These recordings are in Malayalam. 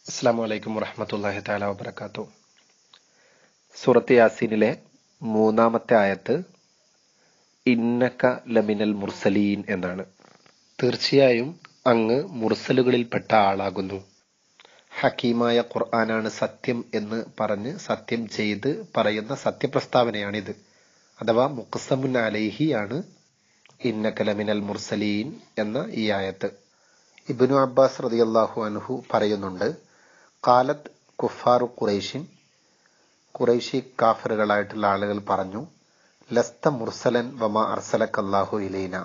അസ്സാം വലൈക്കും വറഹമത്തല്ലാഹി താല വബർക്കാത്തു സൂറത്ത് യാസീനിലെ മൂന്നാമത്തെ ആയത്ത് ഇന്നക ലമിനൽ മുർസലീൻ എന്നാണ് തീർച്ചയായും അങ്ങ് മുർസലുകളിൽപ്പെട്ട ആളാകുന്നു ഹക്കീമായ ഖുർആനാണ് സത്യം എന്ന് പറഞ്ഞ് സത്യം ചെയ്ത് പറയുന്ന സത്യപ്രസ്താവനയാണിത് അഥവാ മുഖസമുൻ അലൈഹി ആണ് ഇന്നക ലമിനൽ മുർസലീൻ എന്ന ഈ ആയത്ത് ഇബ്നു അബ്ബാസ് റളിയല്ലാഹു അൻഹു പറയുന്നുണ്ട് കാലത്ത് കുഫാറു ഖുറൈഷിൻ ഖുറൈശി കാഫറുകളായിട്ടുള്ള ആളുകൾ പറഞ്ഞു ലസ്ത മുർസലൻ വമ അർസലക്ക് അള്ളാഹു ഇലൈന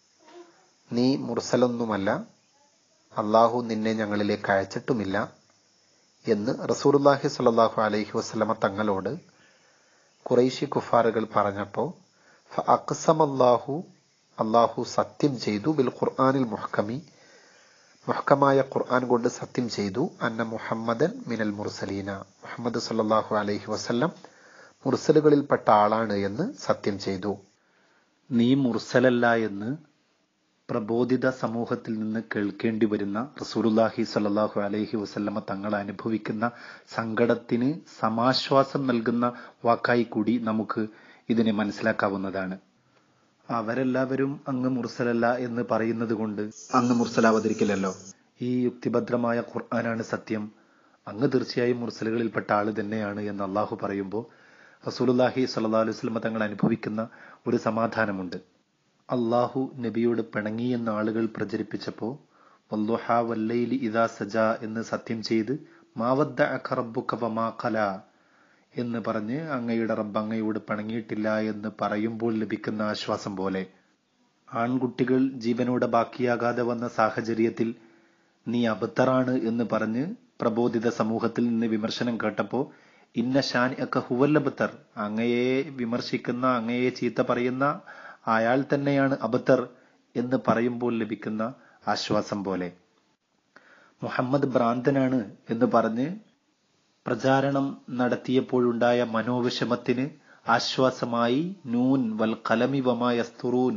നീ മുർസലൊന്നുമല്ല അള്ളാഹു നിന്നെ ഞങ്ങളിലേക്ക് അയച്ചിട്ടുമില്ല എന്ന് റസൂലുല്ലാഹി സ്വല്ലല്ലാഹു അലൈഹി വസല്ലമ തങ്ങളോട് ഖുറൈശി കുഫാറുകൾ പറഞ്ഞപ്പോൾ അക്സമല്ലാഹു അള്ളാഹു സത്യം ചെയ്തു ബിൽ ഖുർആനിൽ മുഹക്കമി മുഹക്കമായ ഖുർആൻ കൊണ്ട് സത്യം ചെയ്തു അന്ന മുഹമ്മദൻ മിനൽ മുർസലീന മുഹമ്മദ് സല്ലാഹു അലൈഹി വസല്ലം മുർസലുകളിൽപ്പെട്ട ആളാണ് എന്ന് സത്യം ചെയ്തു നീ മുർസലല്ല എന്ന് പ്രബോധിത സമൂഹത്തിൽ നിന്ന് കേൾക്കേണ്ടി വരുന്ന റസൂലുല്ലാഹി സല്ലാഹു അലൈഹി വസല്ലമ തങ്ങൾ അനുഭവിക്കുന്ന സങ്കടത്തിന് സമാശ്വാസം നൽകുന്ന വാക്കായി കൂടി നമുക്ക് ഇതിനെ മനസ്സിലാക്കാവുന്നതാണ് അവരെല്ലാവരും അങ്ങ് മുർസലല്ല എന്ന് പറയുന്നത് കൊണ്ട് അങ്ങ് മുർസലാവതിരിക്കില്ലല്ലോ ഈ യുക്തിഭദ്രമായ ഖുർആനാണ് സത്യം അങ്ങ് തീർച്ചയായും മുർസലുകളിൽപ്പെട്ട ആള് തന്നെയാണ് എന്ന് അള്ളാഹു പറയുമ്പോൾ റസൂലുല്ലാഹി സല്ലാ അലൈഹി സ്വലമ തങ്ങൾ അനുഭവിക്കുന്ന ഒരു സമാധാനമുണ്ട് അള്ളാഹു നബിയോട് പിണങ്ങിയെന്ന ആളുകൾ പ്രചരിപ്പിച്ചപ്പോൾ വല്ലുഹ വല്ലൈലി ഇദാ സജ എന്ന് സത്യം ചെയ്ത് മാവദ്ദ അഖറബുക വമാ ഖല എന്ന് പറഞ്ഞ് അങ്ങയുടെ റബ്ബ് അങ്ങയോട് പിണങ്ങിയിട്ടില്ല എന്ന് പറയുമ്പോൾ ലഭിക്കുന്ന ആശ്വാസം പോലെ ആൺകുട്ടികൾ ജീവനോടെ ബാക്കിയാകാതെ വന്ന സാഹചര്യത്തിൽ നീ അബദ്ധറാണ് എന്ന് പറഞ്ഞ് പ്രബോധിത സമൂഹത്തിൽ നിന്ന് വിമർശനം കേട്ടപ്പോ ഇന്ന ഷാൻ ഒക്കെ ഹുവല്ലബത്തർ അങ്ങയെ വിമർശിക്കുന്ന അങ്ങയെ ചീത്ത പറയുന്ന അയാൾ തന്നെയാണ് അബത്തർ എന്ന് പറയുമ്പോൾ ലഭിക്കുന്ന ആശ്വാസം പോലെ മുഹമ്മദ് ഭ്രാന്തനാണ് എന്ന് പറഞ്ഞ് പ്രചാരണം നടത്തിയപ്പോഴുണ്ടായ മനോവിഷമത്തിന് ആശ്വാസമായി നൂൻ വൽ കലമി വമായസ്തുറൂൻ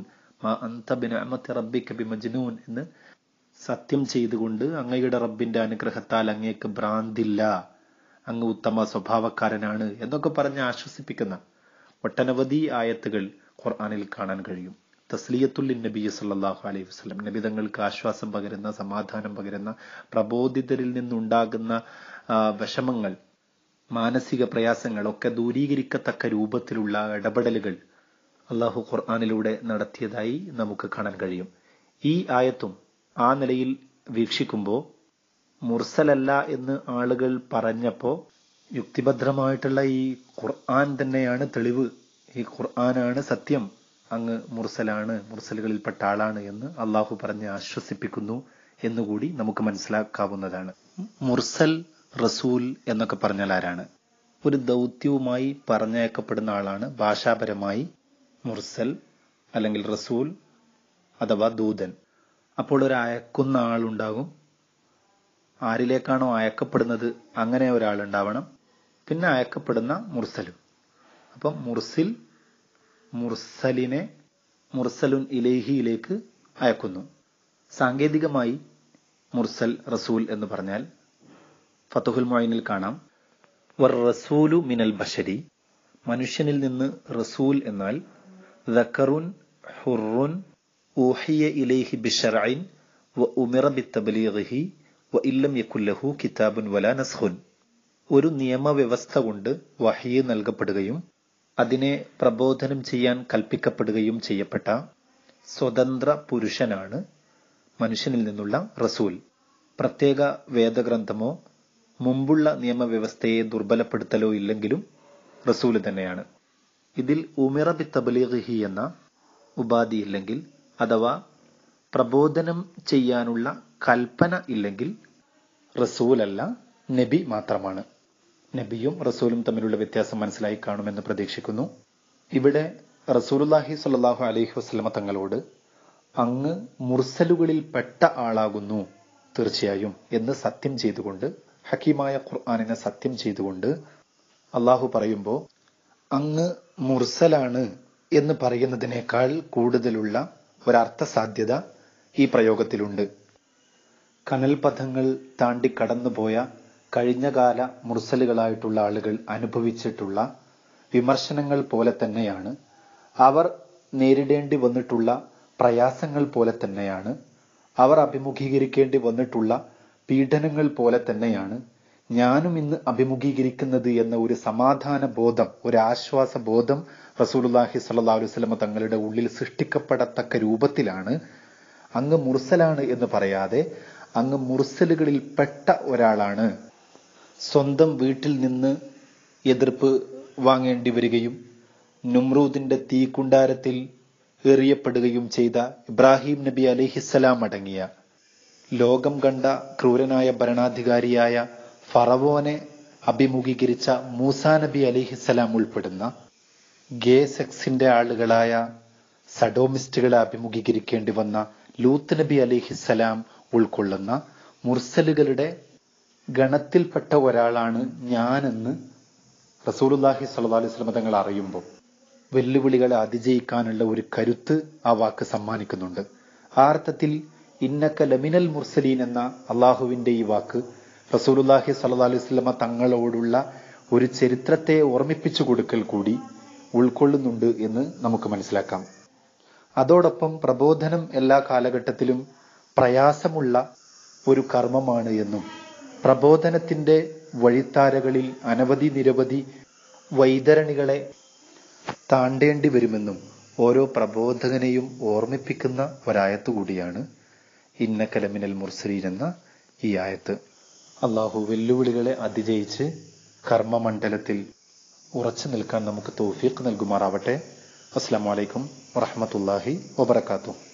റബ്ബിക ബിമജ്നൂൻ എന്ന് സത്യം ചെയ്തുകൊണ്ട് അങ്ങയുടെ റബ്ബിന്റെ അനുഗ്രഹത്താൽ അങ്ങേക്ക് ഭ്രാന്തില്ല അങ്ങ് ഉത്തമ സ്വഭാവക്കാരനാണ് എന്നൊക്കെ പറഞ്ഞ് ആശ്വസിപ്പിക്കുന്ന ഒട്ടനവധി ആയത്തുകൾ ഖുർആനിൽ കാണാൻ കഴിയും തസ്ലിയത്തുൽ നബി സല്ലാഹു അലൈഹി വസ്ലം നബിതങ്ങൾക്ക് ആശ്വാസം പകരുന്ന സമാധാനം പകരുന്ന പ്രബോധിതരിൽ നിന്നുണ്ടാകുന്ന വിഷമങ്ങൾ മാനസിക പ്രയാസങ്ങൾ ഒക്കെ ദൂരീകരിക്കത്തക്ക രൂപത്തിലുള്ള ഇടപെടലുകൾ അള്ളാഹു ഖുർആാനിലൂടെ നടത്തിയതായി നമുക്ക് കാണാൻ കഴിയും ഈ ആയത്തും ആ നിലയിൽ വീക്ഷിക്കുമ്പോൾ മുർസലല്ല എന്ന് ആളുകൾ പറഞ്ഞപ്പോൾ യുക്തിഭദ്രമായിട്ടുള്ള ഈ ഖുർആൻ തന്നെയാണ് തെളിവ് ഈ ഖുർആനാണ് സത്യം അങ്ങ് മുർസലാണ് മുർസലുകളിൽപ്പെട്ട ആളാണ് എന്ന് അള്ളാഹു പറഞ്ഞ് ആശ്വസിപ്പിക്കുന്നു എന്നുകൂടി നമുക്ക് മനസ്സിലാക്കാവുന്നതാണ് മുർസൽ റസൂൽ എന്നൊക്കെ പറഞ്ഞാൽ ആരാണ് ഒരു ദൗത്യവുമായി പറഞ്ഞയക്കപ്പെടുന്ന ആളാണ് ഭാഷാപരമായി മുർസൽ അല്ലെങ്കിൽ റസൂൽ അഥവാ ദൂതൻ അപ്പോൾ ഒരു അയക്കുന്ന ആളുണ്ടാകും ആരിലേക്കാണോ അയക്കപ്പെടുന്നത് അങ്ങനെ ഒരാളുണ്ടാവണം പിന്നെ അയക്കപ്പെടുന്ന മുർസലും അപ്പം മുർസിൽ മുർസലിനെ മുർസലുൻ ഇലേഹിയിലേക്ക് അയക്കുന്നു സാങ്കേതികമായി മുർസൽ റസൂൽ എന്ന് പറഞ്ഞാൽ ഫത്തുഹുൽ മൊയിനിൽ കാണാം വർ റസൂലു മിനൽ ബഷരി മനുഷ്യനിൽ നിന്ന് റസൂൽ എന്നാൽ ദക്കറുൻ ഹുറുൻ ഊഹിയ ഇലൈഹി ബിഷറൈൻ വ ഉമിറ ബിത്തബലീഹി വ ഇല്ലം യക്കുല്ലഹു കിതാബുൻ വല നസ്ഹുൻ ഒരു നിയമവ്യവസ്ഥ കൊണ്ട് വഹിയ് നൽകപ്പെടുകയും അതിനെ പ്രബോധനം ചെയ്യാൻ കൽപ്പിക്കപ്പെടുകയും ചെയ്യപ്പെട്ട സ്വതന്ത്ര പുരുഷനാണ് മനുഷ്യനിൽ നിന്നുള്ള റസൂൽ പ്രത്യേക വേദഗ്രന്ഥമോ മുമ്പുള്ള നിയമവ്യവസ്ഥയെ ദുർബലപ്പെടുത്തലോ ഇല്ലെങ്കിലും റസൂല് തന്നെയാണ് ഇതിൽ ഉമിറ ബി തബലീഹി എന്ന ഉപാധി ഇല്ലെങ്കിൽ അഥവാ പ്രബോധനം ചെയ്യാനുള്ള കൽപ്പന ഇല്ലെങ്കിൽ റസൂലല്ല നബി മാത്രമാണ് നബിയും റസൂലും തമ്മിലുള്ള വ്യത്യാസം മനസ്സിലായി കാണുമെന്ന് പ്രതീക്ഷിക്കുന്നു ഇവിടെ റസൂലുല്ലാഹി സ്വല്ലല്ലാഹു അലൈഹി വസ്ലമ തങ്ങളോട് അങ്ങ് മുർസലുകളിൽ പെട്ട ആളാകുന്നു തീർച്ചയായും എന്ന് സത്യം ചെയ്തുകൊണ്ട് ഹക്കീമായ ഖുർആാനിനെ സത്യം ചെയ്തുകൊണ്ട് അള്ളാഹു പറയുമ്പോൾ അങ്ങ് മുർസലാണ് എന്ന് പറയുന്നതിനേക്കാൾ കൂടുതലുള്ള ഒരർത്ഥ സാധ്യത ഈ പ്രയോഗത്തിലുണ്ട് കനൽപഥങ്ങൾ താണ്ടി കടന്നുപോയ കഴിഞ്ഞകാല മുർസലുകളായിട്ടുള്ള ആളുകൾ അനുഭവിച്ചിട്ടുള്ള വിമർശനങ്ങൾ പോലെ തന്നെയാണ് അവർ നേരിടേണ്ടി വന്നിട്ടുള്ള പ്രയാസങ്ങൾ പോലെ തന്നെയാണ് അവർ അഭിമുഖീകരിക്കേണ്ടി വന്നിട്ടുള്ള പീഡനങ്ങൾ പോലെ തന്നെയാണ് ഞാനും ഇന്ന് അഭിമുഖീകരിക്കുന്നത് എന്ന ഒരു സമാധാന ബോധം ഒരു ആശ്വാസ ബോധം റസൂലുള്ളാഹി സ്വല്ലല്ലാഹു അലൈഹി വസല്ലമ തങ്ങളുടെ ഉള്ളിൽ സൃഷ്ടിക്കപ്പെടത്തക്ക രൂപത്തിലാണ് അങ്ങ് മുർസലാണ് എന്ന് പറയാതെ അങ്ങ് മുർസലുകളിൽ പെട്ട ഒരാളാണ് സ്വന്തം വീട്ടിൽ നിന്ന് എതിർപ്പ് വാങ്ങേണ്ടി വരികയും നുമ്രൂദിന്റെ തീക്കുണ്ടാരത്തിൽ എറിയപ്പെടുകയും ചെയ്ത ഇബ്രാഹിം നബി അലിഹിസ്സലാം അടങ്ങിയ ലോകം കണ്ട ക്രൂരനായ ഭരണാധികാരിയായ ഫറവോനെ അഭിമുഖീകരിച്ച മൂസാ നബി അലിഹിസ്സലാം ഉൾപ്പെടുന്ന ഗേ സെക്സിന്റെ ആളുകളായ സഡോമിസ്റ്റുകളെ അഭിമുഖീകരിക്കേണ്ടി വന്ന ലൂത്ത് നബി അലിഹിസ്സലാം ഉൾക്കൊള്ളുന്ന മുർസലുകളുടെ ഗണത്തിൽപ്പെട്ട ഒരാളാണ് ഞാനെന്ന് റസൂലുല്ലാഹി സ്വല്ലല്ലാഹു അലൈഹി വസല്ലം തങ്ങൾ അറിയുമ്പോൾ വെല്ലുവിളികളെ അതിജയിക്കാനുള്ള ഒരു കരുത്ത് ആ വാക്ക് സമ്മാനിക്കുന്നുണ്ട് ആ അർത്ഥത്തിൽ ഇന്നക്ക ലമിനൽ മുർസലീൻ എന്ന അള്ളാഹുവിന്റെ ഈ വാക്ക് റസൂലുല്ലാഹി സ്വല്ലല്ലാഹു അലൈഹി വസല്ലമ തങ്ങളോടുള്ള ഒരു ചരിത്രത്തെ ഓർമ്മിപ്പിച്ചു കൊടുക്കൽ കൂടി ഉൾക്കൊള്ളുന്നുണ്ട് എന്ന് നമുക്ക് മനസ്സിലാക്കാം അതോടൊപ്പം പ്രബോധനം എല്ലാ കാലഘട്ടത്തിലും പ്രയാസമുള്ള ഒരു കർമ്മമാണ് എന്നും പ്രബോധനത്തിന്റെ വഴിത്താരകളിൽ അനവധി നിരവധി വൈതരണികളെ താണ്ടേണ്ടി വരുമെന്നും ഓരോ പ്രബോധകനെയും ഓർമ്മിപ്പിക്കുന്ന ഒരായത്ത് കൂടിയാണ് ഇന്ന കലമിനൽ മുർസലീൻ എന്ന ഈ ആയത്ത് അള്ളാഹു വെല്ലുവിളികളെ അതിജയിച്ച് കർമ്മമണ്ഡലത്തിൽ ഉറച്ചു നിൽക്കാൻ നമുക്ക് തൗഫീഖ് നൽകുമാറാവട്ടെ അസ്സാം വലൈക്കും വറഹമത്തല്ലാഹി വബർക്കാത്തു